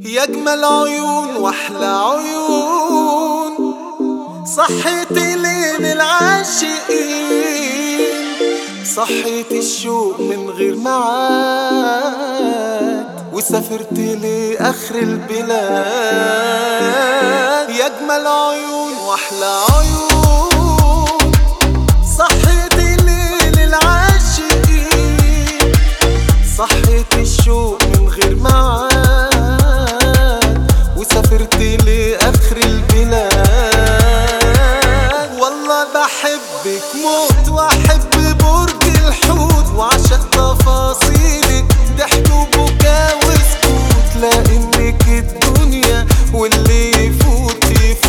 يا اجمل عيون واحلى عيون صحيتي ليل العاشقين صحيت الشوق من غير معاد وسافرت لآخر البلاد يا اجمل عيون واحلى عيون صحيتي ليل العاشقين صحيت الشوق من غير معاد وسافرت لآخر البلاد والله بحبك موت واحب برج الحوت وعشق تفاصيلك ضحك وبكا وسكوت لانك الدنيا واللي يفوت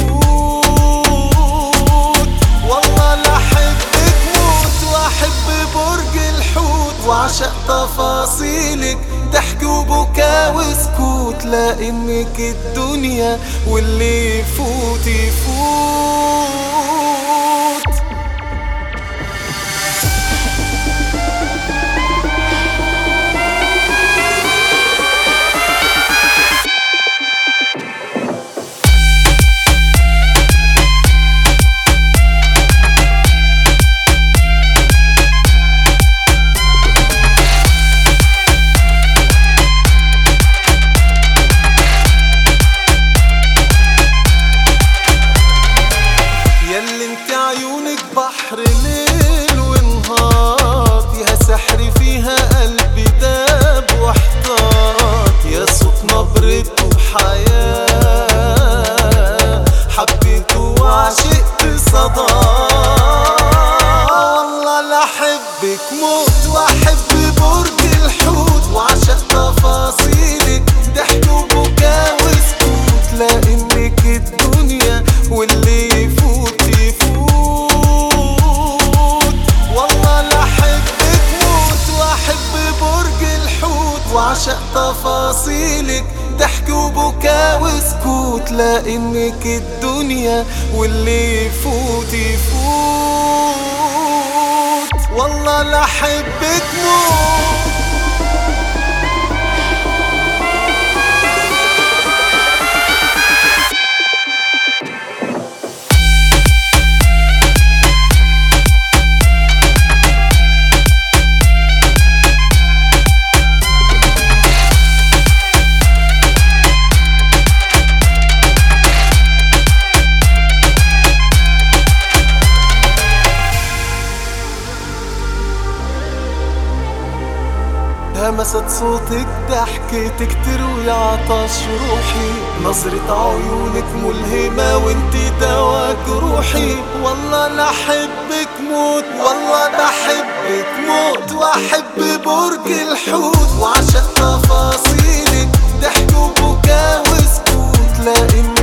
يفوت والله لا احبك موت واحب برج الحوت وعشق تفاصيلك ضحك وبكا وسكوت لانك الدنيا واللي يفوت يفوت ياللي انت عيونك بحر ليل ونهار فيها سحر فيها قلبي داب واحتار يا صوت نبرته بحياة حبيته وعشقت صدى والله لا احبك موت واحب برج الحوت وعشق تفاصيلك ضحك وبكا وسكوت لانك الدنيا واللي يفوت يفوت والله لا احبك موت واحب برج الحوت وعشق تفاصيلك ضحك وبكا وسكوت لانك الدنيا واللي يفوت يفوت والله لا احبك موت همست صوتك ضحكتك تروي عطش روحي نظرة عيونك ملهمة وانت دوا جروحي والله لا احبك موت والله بحبك موت واحب برج الحوت وعشق تفاصيلك ضحك وبكا وسكوت لان